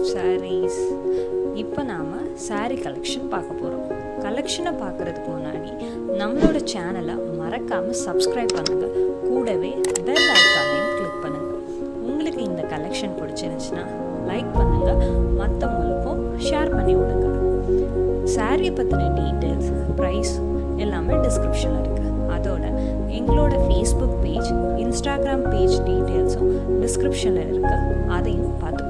sarees இப்போ நாம் saree collection பார்க்க போகிறோம் கலெக்ஷனை பார்க்குறதுக்கு முன்னாடி நம்மளோட சேனலை மறக்காமல் சப்ஸ்கிரைப் பண்ணுங்கள் கூடவே பெல் ஐக்கானையும் கிளிக் பண்ணுங்கள் உங்களுக்கு இந்த கலெக்ஷன் பிடிச்சிருந்துச்சுன்னா லைக் பண்ணுங்கள் மற்றவங்களுக்கும் ஷேர் பண்ணி விடுங்க சாரியை பற்றின டீட்டெயில்ஸ் ப்ரைஸ் எல்லாமே டிஸ்கிரிப்ஷனில் இருக்குது அதோட எங்களோட ஃபேஸ்புக் பேஜ் இன்ஸ்டாகிராம் பேஜ் டீட்டெயில்ஸும் டிஸ்கிரிப்ஷனில் இருக்குது அதையும் பார்த்து